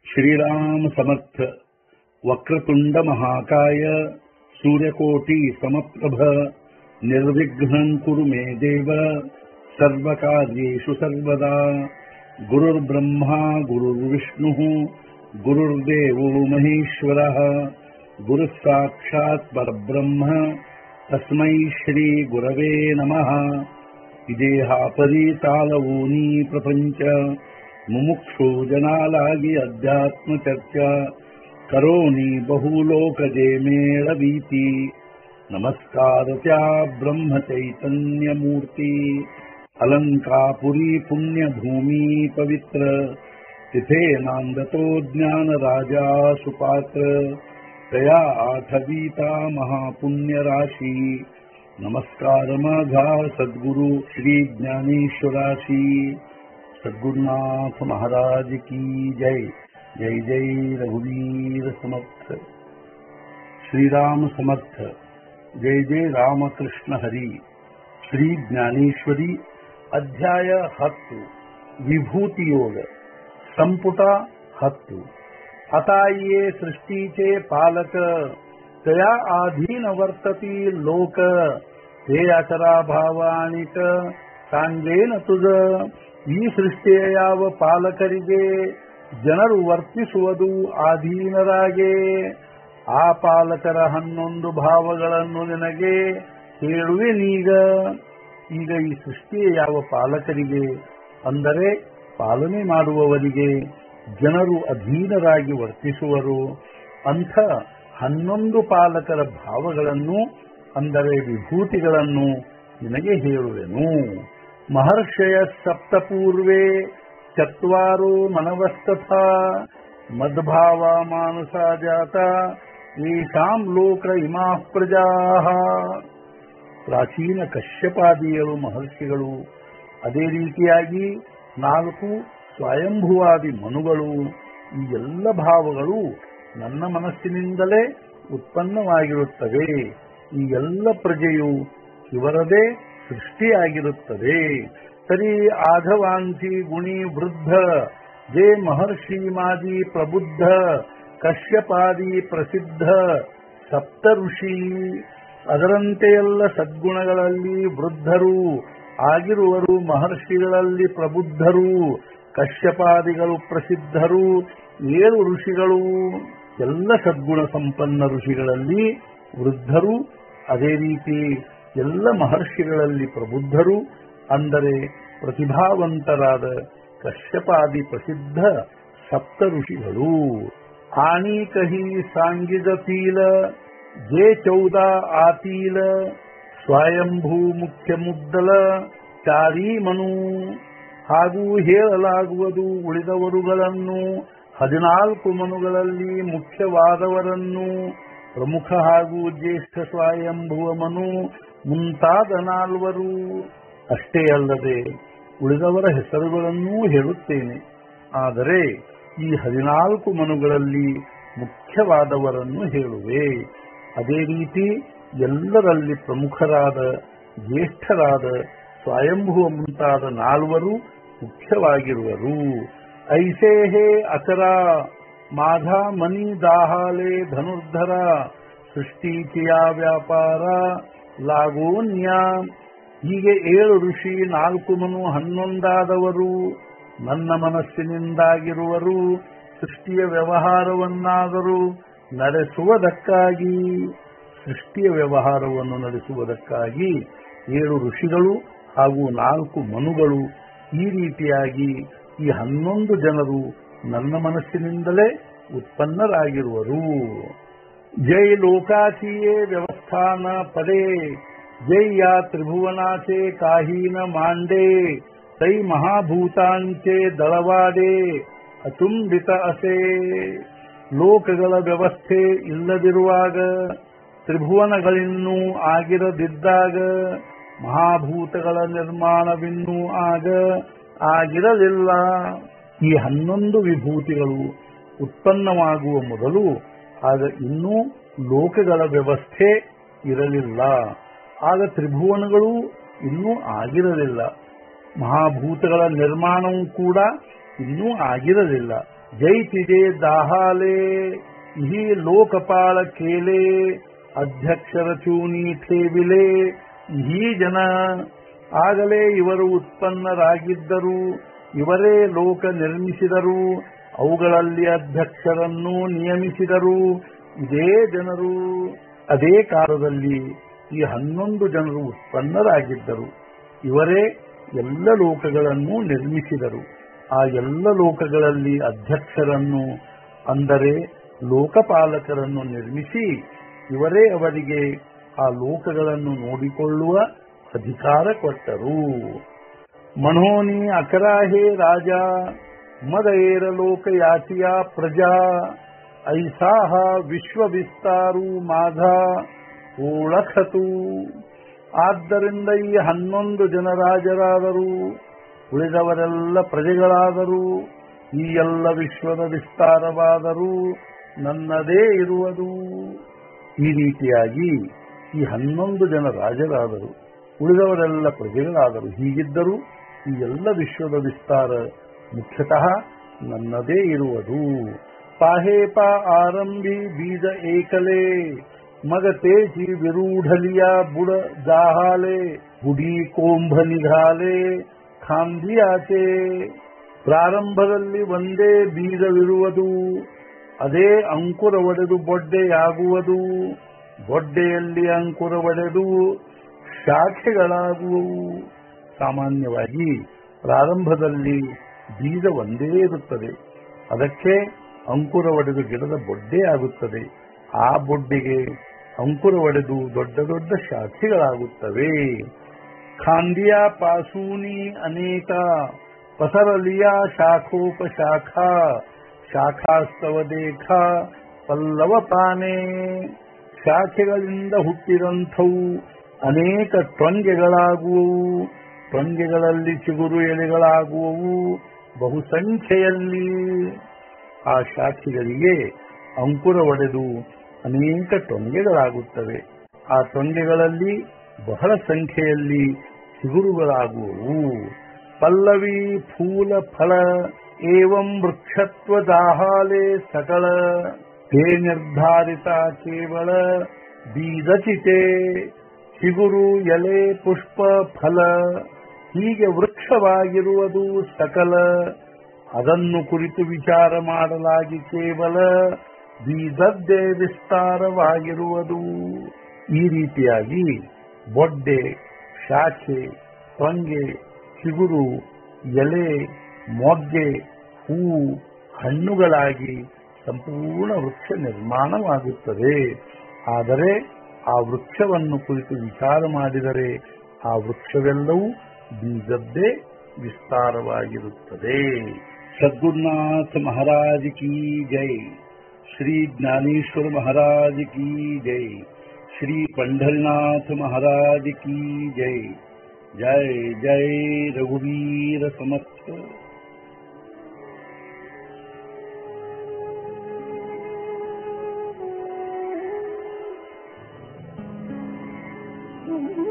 श्रीराम समर्थ वक्रतुंड महाकाय सूर्यकोटि समप्रभ निर्विघ्नं कुरु मे देव सर्वकार्येषु सर्वदा गुरुर्ब्रह्मा गुरुर्विष्णुः गुरुर्देवो महेश्वरः गुरुः साक्षात् परब्रह्म तस्मै श्रीगुरवे नमः ಇದೇಹಾಪರಿ ತಾಲವೂನಿ ಪ್ರಪಂಚ ಮುಮುಕ್ಷು ಜನಾಲಾಗಿ ಅಧ್ಯಾತ್ಮ ಚರ್ಚಾ ಕರೋನಿ ಬಹುಲೋಕಜೆ ಮೇಳವೀತಿ ನಮಸ್ಕಾರ ತ್ಯಾ ಬ್ರಹ್ಮ ಚೈತನ್ಯ ಮೂರ್ತಿ ಅಲಂಕಾಪುರಿ ಪುಣ್ಯ ಭೂಮಿ ಪವಿತ್ರ तिथे नांदतो ज्ञान राजा सुपात्र तया आठवीता महापुण्य राशी नमस्कार माझा सद्गुरु श्री ज्ञानेश्वराशी सद्गुरुनाथ महाराज की जय जय जय रघुवीर समर्थ श्रीराम समर्थ जय जय रामकृष्ण हरी श्री ज्ञानेश्वरी ಅಧ್ಯಾಯ ಹತ್ತು ವಿಭೂತಿ ಯೋಗ ಸಂಪುಟ ಹತ್ತು ಅತಾಯಿಯೇ ಸೃಷ್टीचे पालक तया आधीन वर्तती लोक ते ಅಚರಾ ಭಾವಾಣಿಕ ಸಾಂಗೇನ ತುಜ ಈ ಸೃಷ್ಟಿಯ ಯಾವ ಪಾಲಕರಿಗೆ ಜನರು ವರ್ತಿಸುವುದು ಆಧೀನರಾಗೆ ಆ ಪಾಲಕರ ಹನ್ನೊಂದು ಭಾವಗಳನ್ನು ನಿನಗೆ ಹೇಳುವೆನೀಗ ಈಗ ಈ ಸೃಷ್ಟಿಯ ಯಾವ ಪಾಲಕರಿಗೆ ಅಂದರೆ ಪಾಲನೆ ಮಾಡುವವರಿಗೆ ಜನರು ಅಧೀನರಾಗಿ ವರ್ತಿಸುವರು ಅಂಥ ಹನ್ನೊಂದು ಪಾಲಕರ ಭಾವಗಳನ್ನು ಅಂದರೆ ವಿಭೂತಿಗಳನ್ನು ನಿನಗೆ ಹೇಳುವೆನು ಮಹರ್ಷಯ ಸಪ್ತಪೂರ್ವೇ ಚತ್ವಾರೋ ಮನವಸ್ತಥ ಮದ್ಭಾವ ಮಾನಸ ಜಾತ ಏಷಾಂ ಲೋಕ ಇಮಾ ಪ್ರಜಾ ಪ್ರಾಚೀನ ಕಶ್ಯಪಾದಿಯರು ಮಹರ್ಷಿಗಳು ಅದೇ ರೀತಿಯಾಗಿ ನಾಲ್ಕು ಸ್ವಯಂಭುವಾದಿ ಮನುಗಳು ಈ ಎಲ್ಲ ಭಾವಗಳು ನನ್ನ ಮನಸ್ಸಿನಿಂದಲೇ ಉತ್ಪನ್ನವಾಗಿರುತ್ತವೆ ಈ ಎಲ್ಲ ಪ್ರಜೆಯು ಇವರದೇ ಸೃಷ್ಟಿಯಾಗಿರುತ್ತದೆ ತರಿ ಆಘವಾಂಸಿ ಗುಣಿ ವೃದ್ಧ ಜೇ ಮಹರ್ಷಿ ಮಾದಿ ಪ್ರಬುದ್ಧ ಕಶ್ಯಪಾದಿ ಪ್ರಸಿದ್ಧ ಸಪ್ತ ಋಷಿ ಅದರಂತೆ ಎಲ್ಲ ಸದ್ಗುಣಗಳಲ್ಲಿ ವೃದ್ಧರು ಆಗಿರುವರು ಮಹರ್ಷಿಗಳಲ್ಲಿ ಪ್ರಬುದ್ಧರು ಕಶ್ಯಪಾದಿಗಳು ಪ್ರಸಿದ್ಧರು ಏಳು ಋಷಿಗಳು ಎಲ್ಲ ಸದ್ಗುಣ ಸಂಪನ್ನ ಋಷಿಗಳಲ್ಲಿ ವೃದ್ಧರು ಅದೇ ರೀತಿ ಎಲ್ಲ ಮಹರ್ಷಿಗಳಲ್ಲಿ ಪ್ರಬುದ್ಧರು ಅಂದರೆ ಪ್ರತಿಭಾವಂತರಾದ ಕಶ್ಯಪಾದಿ ಪ್ರಸಿದ್ಧ ಸಪ್ತ ಋಷಿಗಳು ಆಣೀಕಹಿ ಸಾಂಗಿಜತೀಲ ಜೇ ಚೌದ ಆತೀಲ ಸ್ವಯಂಭೂ ಮುಖ್ಯ ಮುದ್ದಲ ಚಾರಿ ಮನು ಹಾಗೂ ಹೇಳಲಾಗುವುದು ಉಳಿದವರುಗಳನ್ನು ಹದಿನಾಲ್ಕು ಮನುಗಳಲ್ಲಿ ಮುಖ್ಯವಾದವರನ್ನು ಪ್ರಮುಖ ಹಾಗೂ ಜ್ಯೇಷ್ಠ ಸ್ವಯಂಭುವ ಮನು ಮುಂತಾದ ನಾಲ್ವರು ಅಷ್ಟೇ ಅಲ್ಲದೆ ಉಳಿದವರ ಹೆಸರುಗಳನ್ನೂ ಹೇಳುತ್ತೇನೆ ಆದರೆ ಈ ಹದಿನಾಲ್ಕು ಮನುಗಳಲ್ಲಿ ಮುಖ್ಯವಾದವರನ್ನು ಹೇಳುವೆ ಅದೇ ರೀತಿ ಎಲ್ಲರಲ್ಲಿ ಪ್ರಮುಖರಾದ ಜ್ಯೇಷ್ಠರಾದ ಸ್ವಯಂಭುವ ಮುಂತಾದ ನಾಲ್ವರು ಮುಖ್ಯವಾಗಿರುವರು ಐಸೇ ಹೇ ಅಚರ ಮಾಘ ಮನಿ ದಾಹಾಲೆ ಧನುರ್ಧರ ಸೃಷ್ಟಿಚಿಯ ವ್ಯಾಪಾರ ಲಾಗೋನ್ಯ ಹೀಗೆ ಏಳು ಋಷಿ ನಾಲ್ಕು ಮನು ಹನ್ನೊಂದಾದವರು ನನ್ನ ಮನಸ್ಸಿನಿಂದಾಗಿರುವರು ಸೃಷ್ಟಿಯ ವ್ಯವಹಾರವನ್ನಾದರೂ ನಡೆಸುವುದಕ್ಕಾಗಿ ಸೃಷ್ಟಿಯ ವ್ಯವಹಾರವನ್ನು ನಡೆಸುವುದಕ್ಕಾಗಿ ಏಳು ಋಷಿಗಳು ಹಾಗೂ ನಾಲ್ಕು ಮನುಗಳು ಈ ರೀತಿಯಾಗಿ ಈ ಹನ್ನೊಂದು ಜನರು ನನ್ನ ಮನಸ್ಸಿನಿಂದಲೇ ಉತ್ಪನ್ನರಾಗಿರುವರು ಜೈ ಲೋಕಾಚಿಯೇ ವ್ಯವಸ್ಥಾನ ಪದೇ ಜೈ ಯಾ ತ್ರಿಭುವನಾಚೆ ಕಾಹೀನ ಮಾಂಡೇ ತೈ ಮಹಾಭೂತಾಂಚೆ ದಳವಾಡೆ ಅಚುಂಬಿತ ಅಸೆ ಲೋಕಗಳ ವ್ಯವಸ್ಥೆ ಇಲ್ಲದಿರುವಾಗ ತ್ರಿಭುವನಗಳಿನ್ನೂ ಆಗಿರದಿದ್ದಾಗ ಮಹಾಭೂತಗಳ ನಿರ್ಮಾಣವಿನ್ನೂ ಆಗ ಆಗಿರಲಿಲ್ಲ ಈ ಹನ್ನೊಂದು ವಿಭೂತಿಗಳು ಉತ್ಪನ್ನವಾಗುವ ಮೊದಲು ಆಗ ಇನ್ನೂ ಲೋಕಗಳ ವ್ಯವಸ್ಥೆ ಇರಲಿಲ್ಲ ಆಗ ತ್ರಿಭುವನಗಳು ಇನ್ನೂ ಆಗಿರಲಿಲ್ಲ ಮಹಾಭೂತಗಳ ನಿರ್ಮಾಣವೂ ಕೂಡ ಇನ್ನೂ ಆಗಿರಲಿಲ್ಲ जैतिजे दाहाले ही लोकपाळ केले ಅಧ್ಯಕ್ಷರ ಚೂನಿ ಠೇವಿಲೆ ಈ ಜನ ಆಗಲೇ ಇವರು ಉತ್ಪನ್ನರಾಗಿದ್ದರು ಇವರೇ ಲೋಕ ನಿರ್ಮಿಸಿದರು ಅವುಗಳಲ್ಲಿ ಅಧ್ಯಕ್ಷರನ್ನು ನಿಯಮಿಸಿದರು ಇದೇ ಜನರು ಅದೇ ಕಾಲದಲ್ಲಿ ಈ ಹನ್ನೊಂದು ಜನರು ಉತ್ಪನ್ನರಾಗಿದ್ದರು ಇವರೇ ಎಲ್ಲ ಲೋಕಗಳನ್ನು ನಿರ್ಮಿಸಿದರು ಆ ಎಲ್ಲ ಲೋಕಗಳಲ್ಲಿ ಅಧ್ಯಕ್ಷರನ್ನು ಅಂದರೆ ಲೋಕಪಾಲಕರನ್ನು ನಿರ್ಮಿಸಿ ಇವರೇ ಅವರಿಗೆ ಆ ಲೋಕಗಳನ್ನು ನೋಡಿಕೊಳ್ಳುವ ಅಧಿಕಾರ ಕೊಟ್ಟರು ಮನೋನಿ ಅಕರಾಹೇ ರಾಜ ಮದಏರ ಲೋಕಯಾಚಿಯ ಪ್ರಜಾ ಐಸಾಹ ವಿಶ್ವ ವಿಸ್ತಾರು ಮಾಧ ಓಳಖತು ಆದ್ದರಿಂದ ಈ ಹನ್ನೊಂದು ಜನ ರಾಜರಾದರು ಉಳಿದವರೆಲ್ಲ ಪ್ರಜೆಗಳಾದರು ಈ ಎಲ್ಲ ವಿಶ್ವದ ವಿಸ್ತಾರವಾದರೂ ನನ್ನದೇ ಇರುವುದು ಈ ರೀತಿಯಾಗಿ ಈ ಹನ್ನೊಂದು ಜನ ರಾಜರಾದರು ಉಳಿದವರೆಲ್ಲ ಪ್ರಜೆಗಳಾದರು ಹೀಗಿದ್ದರೂ ಈ ಎಲ್ಲ ವಿಶ್ವದ ವಿಸ್ತಾರ ಮುಖ್ಯತಃ ನನ್ನದೇ ಇರುವುದು ಪಾಹೇಪ ಆರಂಭಿ ಬೀಜ ಏಕಲೆ ಮಗ ತೇಜಿ ವಿರೂಢಲಿಯ ಬುಡ ಜಾಹಾಲೆ ಗುಡಿ ಕೋಂಭ ನಿಘಾಲೆ ಖಾಂಧಿಯಾಚೆ ಪ್ರಾರಂಭದಲ್ಲಿ ಒಂದೇ ಬೀಜವಿರುವುದು ಅದೇ ಅಂಕುರ ಒಡೆದು ಬೊಡ್ಡೆಯಾಗುವುದು ಬೊಡ್ಡೆಯಲ್ಲಿ ಅಂಕುರ ಒಡೆದು ಶಾಖೆಗಳಾಗುವವು ಸಾಮಾನ್ಯವಾಗಿ ಪ್ರಾರಂಭದಲ್ಲಿ ಬೀಜ ಒಂದೇ ಇರುತ್ತದೆ ಅದಕ್ಕೆ ಅಂಕುರ ಒಡೆದು ಗಿಡದ ಬೊಡ್ಡೆ ಆಗುತ್ತದೆ ಆ ಬೊಡ್ಡೆಗೆ ಅಂಕುರ ಒಡೆದು ದೊಡ್ಡ ದೊಡ್ಡ ಶಾಖೆಗಳಾಗುತ್ತವೆ ಖಾಂದಿಯ ಪಾಸೂನಿ ಅನೇಕ ಪಸರಲಿಯ ಶಾಖೋಪಶಾಖ ಶಾಖಾಸ್ತವ ದೇಖ ಪಲ್ಲವ ಪಾನೆ ಶಾಖೆಗಳಿಂದ ಹುಟ್ಟಿದಂಥವು ಅನೇಕ ಟೊಂಗೆಗಳಾಗುವವು ಟೊಂಗೆಗಳಲ್ಲಿ ಚಿಗುರು ಎಲೆಗಳಾಗುವವು ಬಹುಸಂಖ್ಯೆಯಲ್ಲಿ ಆ ಶಾಖೆಗಳಿಗೆ ಅಂಕುರ ಒಡೆದು ಅನೇಕ ಟೊಂಗೆಗಳಾಗುತ್ತವೆ ಆ ಟೊಂಗೆಗಳಲ್ಲಿ ಬಹಳ ಸಂಖ್ಯೆಯಲ್ಲಿ ಚಿಗುರುಗಳಾಗುವವು ಪಲ್ಲವಿ ಫೂಲ ಫಲ ಏವಂ ವೃಕ್ಷತ್ವ ದಾಹಾಲೆ ಸಕಲ ತೇ ನಿರ್ಧಾರಿತ ಕೇವಲ ಬೀಜಚಿತೆ ಚಿಗುರು ಎಲೆ ಪುಷ್ಪ ಫಲ ಹೀಗೆ ವೃಕ್ಷವಾಗಿರುವುದು ಸಕಲ ಅದನ್ನು ಕುರಿತು ವಿಚಾರ ಮಾಡಲಾಗಿ ಕೇವಲ ಬೀಜದ್ದೇ ವಿಸ್ತಾರವಾಗಿರುವುದು ಈ ರೀತಿಯಾಗಿ ಬೊಡ್ಡೆ ಶಾಖೆ ಟೊಂಗೆ ಚಿಗುರು ಎಲೆ ಮೊಗ್ಗೆ ಹೂವು ಹಣ್ಣುಗಳಾಗಿ ಸಂಪೂರ್ಣ ವೃಕ್ಷ ನಿರ್ಮಾಣವಾಗುತ್ತದೆ ಆದರೆ ಆ ವೃಕ್ಷವನ್ನು ಕುರಿತು ವಿಚಾರ ಮಾಡಿದರೆ ಆ ವೃಕ್ಷವೆಲ್ಲವೂ ಬೀಜದ್ದೇ ವಿಸ್ತಾರವಾಗಿರುತ್ತದೆ ಸದ್ಗುರುನಾಥ ಮಹಾರಾಜ್ ಕಿ ಜೈ ಶ್ರೀ ಜ್ಞಾನೇಶ್ವರ ಮಹಾರಾಜ್ ಕಿ ಜೈ ಶ್ರೀ पंढरनाथ महाराज की जय जय जय रघुवीर समर्थ Mm-hmm.